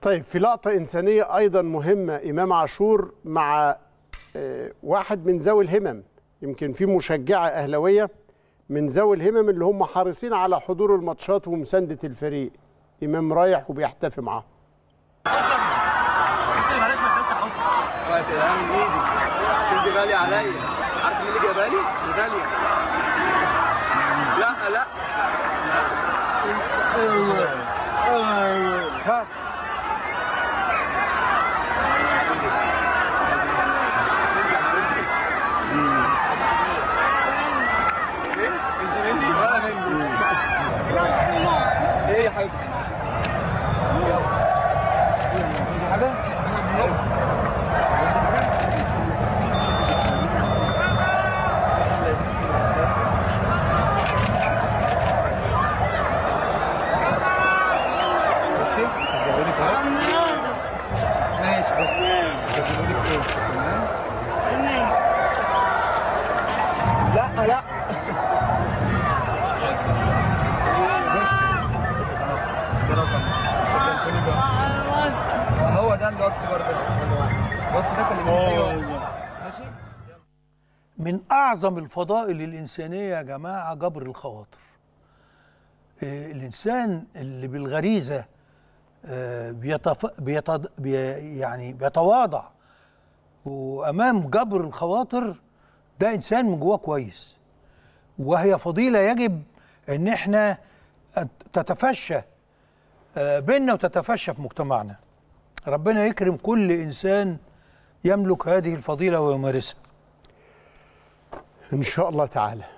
طيب في لقطة إنسانية أيضا مهمة إمام عاشور مع آه، واحد من ذوي الهمم يمكن في مشجعة أهلوية من ذوي الهمم اللي هم حريصين على حضور الماتشات ومساندة الفريق إمام رايح وبيحتفي معاه وقت الهام من ايدي عشان دي غالية عليا عارف مين اللي جايبها لي؟ غالية لا لا خد. ايه؟ انت مني ولا مني؟ ايه يا حبيبتي؟ عايزة حاجة؟ بصي سجلوا لك اهو ماشي بس سجلوا لك ايه تمام لا لا بس ده رقم سجلتوا لي بقى هو ده الواتس برضه الواتس ده كلمني ماشي من أعظم الفضائل الإنسانية يا جماعة جبر الخواطر آه، الإنسان اللي بالغريزة آه، بيتف... بيتض... بي... يعني بيتواضع وأمام جبر الخواطر ده إنسان من جواه كويس وهي فضيلة يجب إن إحنا تتفشى آه، بيننا وتتفشى في مجتمعنا ربنا يكرم كل إنسان يملك هذه الفضيلة ويمارسها إن شاء الله تعالى